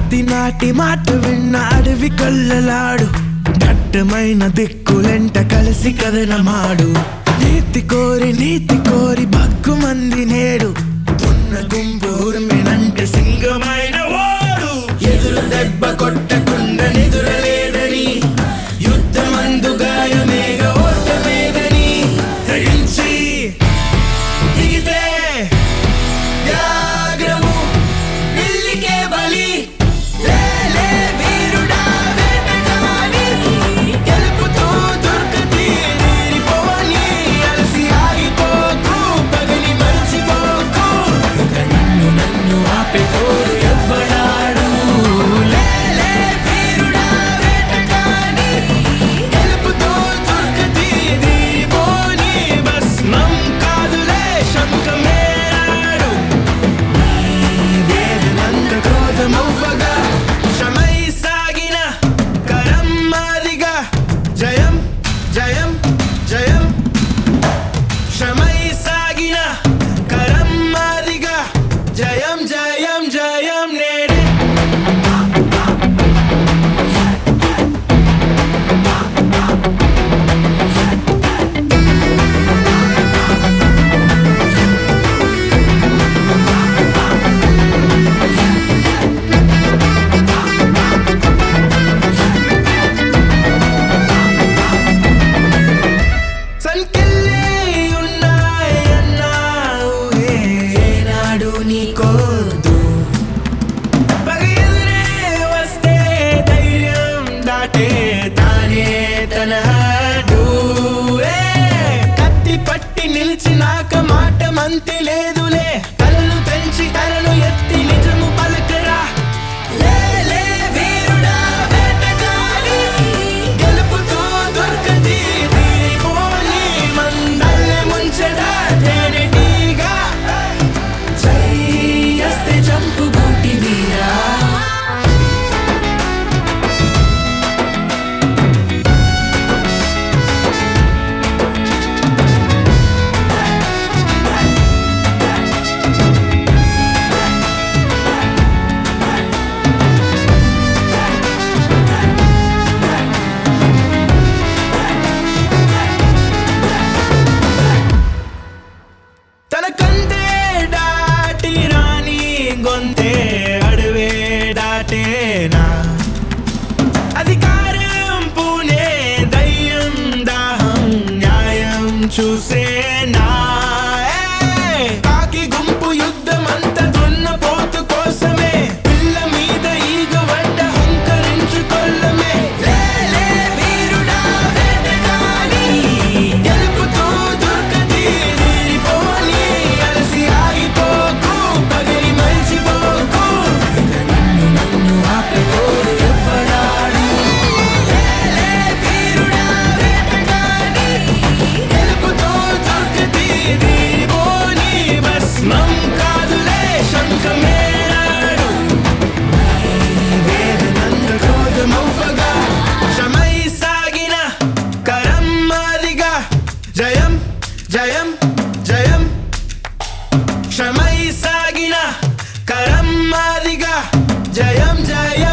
కత్తి నాటి మాట విన్న అడవి కళ్ళలాడు దట్టమైన దిక్కులెంట కలిసి కదనమాడు నీతి కోరి నీతి కోరి భక్కు మంది నేడు ఉన్న గుంపు ఉరిమినంటే సింగమైన వాడు ఎదురు దెబ్బ కొట్టకుండా నిదురలేదని యుద్ధమందు గాయమేగ ఓటమేదని తెగించి దిగితే త్యాగము పిల్లికే బలి లే లే వీరుడా వేటగాని గెలుపుతో దుర్గతి నీరిపోని అలసి ఆగిపోకు పగని మర్చిపోకు ఇక నన్ను నన్ను ఆపేటోడు ఎవ్వడాడు లే లే వీరుడా వేటగాని గెలుపుతో దుర్గతి నీరిపోని భస్మం కాదులే శంఖమేరాడు వేదనంత క్రోధమవ్వగా శ్రమై సాగిన కరం మాదిగా జయం జయం జయం శ్రమై సాగిన కరం మాదిగా జయం జయం జయం నేడే సంకెళ్ళే ఉన్నాయన్నావు ఏనాడు నీకోదు పగ ఎదురే వస్తే ధైర్యం దాటే తానే తన హద్దు. ఏ, కత్తి పట్టి నిలిచినాక మాట మంతి లేదులే తలను పెంచి తలను ఎత్తి నిజము పలకరా లే లే వీరుడా వేటగాని గెలుపుతో దొరకది తీరిపోని మందల్లె ముంచెడా తేనెటీగా చెయ్యస్తే చంపు గూటి మీరా తన కంటే దాటి రాని గొంతే అడవే దాటేనా అధికారం పూనే దయ్యం దాహం న్యాయం చూసేనా ఏ, కాకి గుంపు యుద్ధమంత దున్న పోతు కోసమే పిల్ల మీద ఈగ వడ్డ హుంకరించుకొల్లమే లే లే వీరుడా వేటగాని గెలుపుతో దొరకది నీరిపోని అలసి ఆగిపోకు పగలి మరిచిపోకు ఇక నన్ను నన్ను ఆపేటోడు ఎవ్వడాడు లే లే వీరుడా వేటగాని గెలుపుతో దొరకది నీరిపోని భస్మం కాదులే శంఖమేరాడు వేదనంద క్రోధమవ్వగా శ్రమై సాగిన కరం మాదిగా జయం జయం జయం శ్రమై సాగిన కరం మాదిగా జయం జయం